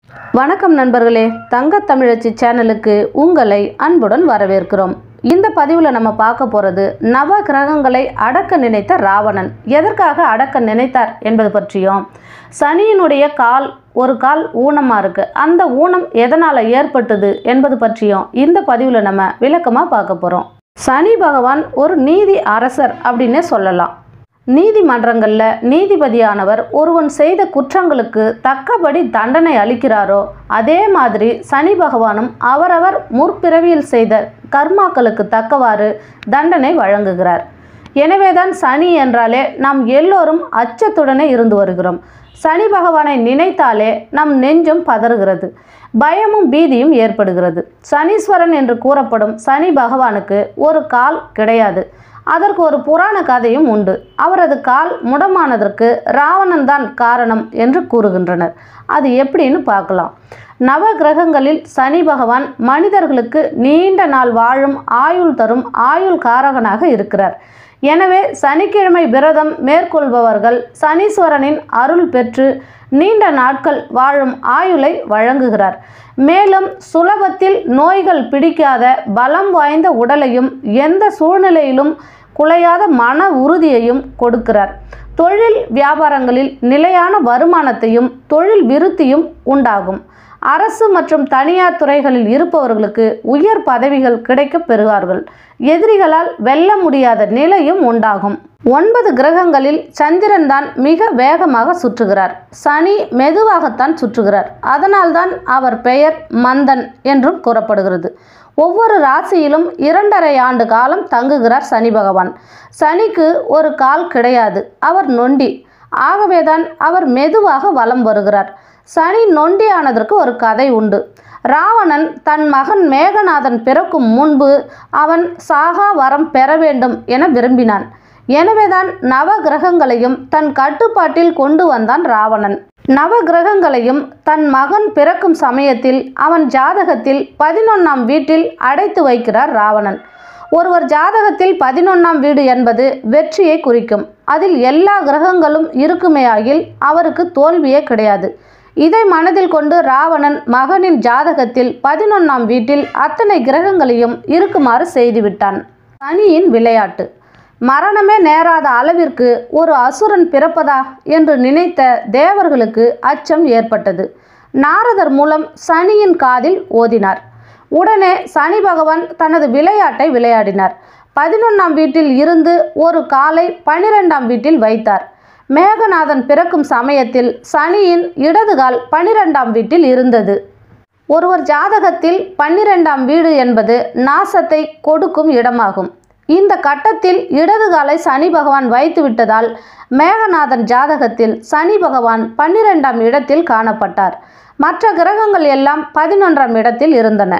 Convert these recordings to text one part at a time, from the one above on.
வணக்கம் நண்பர்களே தங்க தமிழச்சி சேனலுக்கு உங்களை அன்புடன் வரவேற்கிறோம் இந்த பதிவில் நம்ம பார்க்க போகிறது நவ கிரகங்களை அடக்க நினைத்த ராவணன் எதற்காக அடக்க நினைத்தார் என்பது பற்றியும் சனியினுடைய கால் ஒரு கால் ஊனமாக இருக்குது அந்த ஊனம் எதனால் ஏற்பட்டது என்பது பற்றியும் இந்த பதிவில் நம்ம விளக்கமாக பார்க்க போகிறோம் சனி பகவான் ஒரு நீதி அரசர் அப்படின்னே சொல்லலாம் நீதிமன்றங்களில் நீதிபதியானவர் ஒருவன் செய்த குற்றங்களுக்கு தக்கபடி தண்டனை அளிக்கிறாரோ அதே மாதிரி சனி பகவானும் அவரவர் முற்பிறவியில் செய்த கர்மாக்களுக்கு தக்கவாறு தண்டனை வழங்குகிறார் எனவேதான் சனி என்றாலே நாம் எல்லோரும் அச்சத்துடனே இருந்து வருகிறோம் சனி பகவானை நினைத்தாலே நம் நெஞ்சம் பதறுகிறது பயமும் பீதியும் ஏற்படுகிறது சனீஸ்வரன் என்று கூறப்படும் சனி பகவானுக்கு ஒரு கால் கிடையாது அதற்கு ஒரு புராண கதையும் உண்டு அவரது கால் முடமானதற்கு ராவணன் தான் காரணம் என்று கூறுகின்றனர் அது எப்படின்னு பார்க்கலாம் நவ கிரகங்களில் சனி பகவான் மனிதர்களுக்கு நீண்ட நாள் வாழும் ஆயுள் தரும் ஆயுள் காரகனாக இருக்கிறார் எனவே சனிக்கிழமை விரதம் மேற்கொள்பவர்கள் சனீஸ்வரனின் அருள் பெற்று நீண்ட நாட்கள் வாழும் ஆயுளை வழங்குகிறார் மேலும் சுலபத்தில் நோய்கள் பிடிக்காத பலம் வாய்ந்த உடலையும் எந்த சூழ்நிலையிலும் குலையாத மன உறுதியையும் கொடுக்கிறார் தொழில் வியாபாரங்களில் நிலையான வருமானத்தையும் தொழில் விருத்தியும் உண்டாகும் அரசு மற்றும் தனியார் துறைகளில் இருப்பவர்களுக்கு உயர் பதவிகள் கிடைக்கப் பெறுவார்கள் எதிரிகளால் வெல்ல முடியாத நிலையும் உண்டாகும் ஒன்பது கிரகங்களில் சந்திரன் தான் மிக வேகமாக சுற்றுகிறார் சனி மெதுவாகத்தான் சுற்றுகிறார் அதனால்தான் அவர் பெயர் மந்தன் என்றும் கூறப்படுகிறது ஒவ்வொரு ராசியிலும் இரண்டரை ஆண்டு காலம் தங்குகிறார் சனி பகவான் சனிக்கு ஒரு கால் கிடையாது அவர் நொண்டி ஆகவேதான் அவர் மெதுவாக வலம் வருகிறார் சனி நொண்டியானதற்கு ஒரு கதை உண்டு ராவணன் தன் மகன் மேகநாதன் பிறக்கும் முன்பு அவன் சாகா வரம் பெற வேண்டும் என விரும்பினான் எனவேதான் நவ கிரகங்களையும் தன் கட்டுப்பாட்டில் கொண்டு வந்தான் ராவணன் நவ கிரகங்களையும் தன் மகன் பிறக்கும் சமயத்தில் அவன் ஜாதகத்தில் பதினொன்னாம் வீட்டில் அடைத்து வைக்கிறார் ராவணன் ஒருவர் ஜாதகத்தில் பதினொன்னாம் வீடு என்பது வெற்றியை குறிக்கும் அதில் எல்லா கிரகங்களும் இருக்குமேயாகில் அவருக்கு தோல்வியே கிடையாது இதை மனதில் கொண்டு ராவணன் மகனின் ஜாதகத்தில் பதினொன்னாம் வீட்டில் அத்தனை கிரகங்களையும் இருக்குமாறு செய்துவிட்டான் சனியின் விளையாட்டு மரணமே நேராத அளவிற்கு ஒரு அசுரன் பிறப்பதா என்று நினைத்த தேவர்களுக்கு அச்சம் ஏற்பட்டது நாரதர் மூலம் சனியின் காதில் ஓதினார் உடனே சனி பகவான் தனது விளையாட்டை விளையாடினார் பதினொன்றாம் வீட்டில் இருந்து ஒரு காலை பனிரெண்டாம் வீட்டில் வைத்தார் மேகநாதன் பிறக்கும் சமயத்தில் சனியின் இடதுகால் பனிரெண்டாம் வீட்டில் இருந்தது ஒருவர் ஜாதகத்தில் பன்னிரெண்டாம் வீடு என்பது நாசத்தை கொடுக்கும் இடமாகும் இந்த கட்டத்தில் இடது காலை சனி பகவான் வைத்து விட்டதால் மேகநாதன் ஜாதகத்தில் சனி பகவான் பன்னிரெண்டாம் இடத்தில் காணப்பட்டார் மற்ற கிரகங்கள் எல்லாம் பதினொன்றாம் இடத்தில் இருந்தன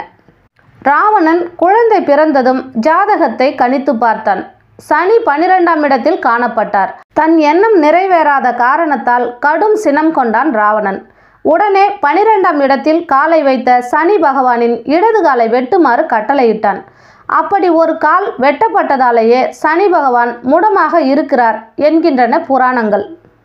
ராவணன் குழந்தை பிறந்ததும் ஜாதகத்தை கணித்து பார்த்தான் சனி பனிரெண்டாம் இடத்தில் காணப்பட்டார் தன் எண்ணம் நிறைவேறாத காரணத்தால் கடும் சினம் கொண்டான் ராவணன் உடனே பனிரெண்டாம் இடத்தில் காலை வைத்த சனி பகவானின் இடது காலை வெட்டுமாறு கட்டளையிட்டான் அப்படி ஒரு கால் வெட்டப்பட்டதாலேயே சனி பகவான் முடமாக இருக்கிறார் என்கின்றன புராணங்கள்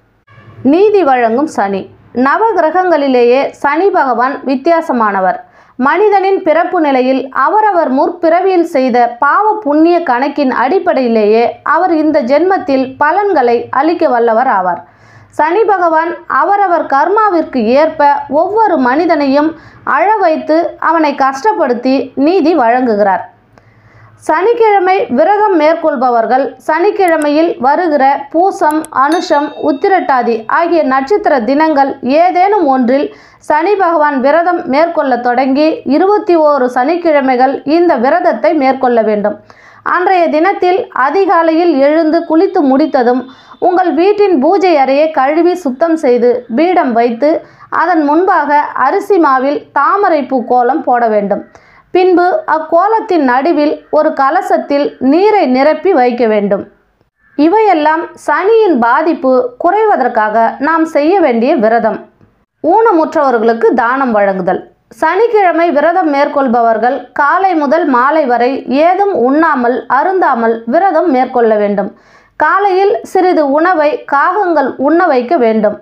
நீதி வழங்கும் சனி நவ கிரகங்களிலேயே சனி பகவான் வித்தியாசமானவர் மனிதனின் பிறப்பு நிலையில் அவரவர் முற்பிறவியில் செய்த பாவ புண்ணிய கணக்கின் அடிப்படையிலேயே அவர் இந்த ஜென்மத்தில் பலன்களை அளிக்க வல்லவர் ஆவார் சனி பகவான் அவரவர் கர்மாவிற்கு ஏற்ப ஒவ்வொரு மனிதனையும் அழ வைத்து அவனை கஷ்டப்படுத்தி நீதி வழங்குகிறார் சனிக்கிழமை விரதம் மேற்கொள்பவர்கள் சனிக்கிழமையில் வருகிற பூசம் அனுஷம் உத்திரட்டாதி ஆகிய நட்சத்திர தினங்கள் ஏதேனும் ஒன்றில் சனி பகவான் விரதம் மேற்கொள்ள தொடங்கி இருபத்தி ஓரு சனிக்கிழமைகள் இந்த விரதத்தை மேற்கொள்ள வேண்டும் அன்றைய தினத்தில் அதிகாலையில் எழுந்து குளித்து முடித்ததும் உங்கள் வீட்டின் பூஜை அறையை கழுவி சுத்தம் செய்து பீடம் வைத்து அதன் முன்பாக அரிசி மாவில் தாமரைப்பூ கோலம் போட வேண்டும் பின்பு அக்கோலத்தின் நடுவில் ஒரு கலசத்தில் நீரை நிரப்பி வைக்க வேண்டும் இவையெல்லாம் சனியின் பாதிப்பு குறைவதற்காக நாம் செய்ய வேண்டிய விரதம் ஊனமுற்றவர்களுக்கு தானம் வழங்குதல் சனிக்கிழமை விரதம் மேற்கொள்பவர்கள் காலை முதல் மாலை வரை ஏதும் உண்ணாமல் அருந்தாமல் விரதம் மேற்கொள்ள வேண்டும் காலையில் சிறிது உணவை காகங்கள் உண்ண வைக்க வேண்டும்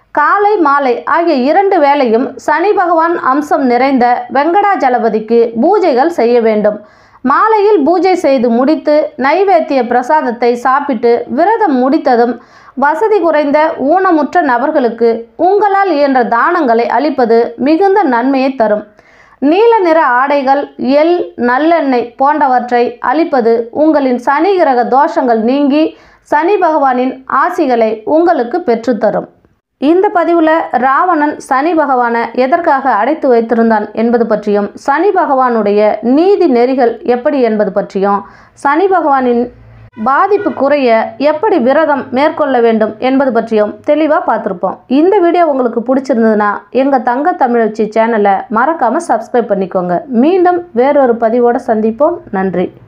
காலை மாலை ஆகிய இரண்டு வேளையும் சனி பகவான் அம்சம் நிறைந்த வெங்கடாஜலபதிக்கு பூஜைகள் செய்ய வேண்டும் மாலையில் பூஜை செய்து முடித்து நைவேத்திய பிரசாதத்தை சாப்பிட்டு விரதம் முடித்ததும் வசதி குறைந்த ஊனமுற்ற நபர்களுக்கு உங்களால் இயன்ற தானங்களை அளிப்பது மிகுந்த நன்மையை தரும் நீல நிற ஆடைகள் எள் நல்லெண்ணெய் போன்றவற்றை அளிப்பது உங்களின் சனி கிரக தோஷங்கள் நீங்கி சனி பகவானின் ஆசிகளை உங்களுக்கு பெற்றுத்தரும் இந்த பதிவில் ராவணன் சனி பகவானை எதற்காக அடைத்து வைத்திருந்தான் என்பது பற்றியும் சனி பகவானுடைய நீதி நெறிகள் எப்படி என்பது பற்றியும் சனி பகவானின் பாதிப்பு குறைய எப்படி விரதம் மேற்கொள்ள வேண்டும் என்பது பற்றியும் தெளிவாக பார்த்துருப்போம் இந்த வீடியோ உங்களுக்கு பிடிச்சிருந்ததுன்னா எங்கள் தங்க தமிழச்சி சேனலை மறக்காமல் சப்ஸ்கிரைப் பண்ணிக்கோங்க மீண்டும் வேறொரு பதிவோடு சந்திப்போம் நன்றி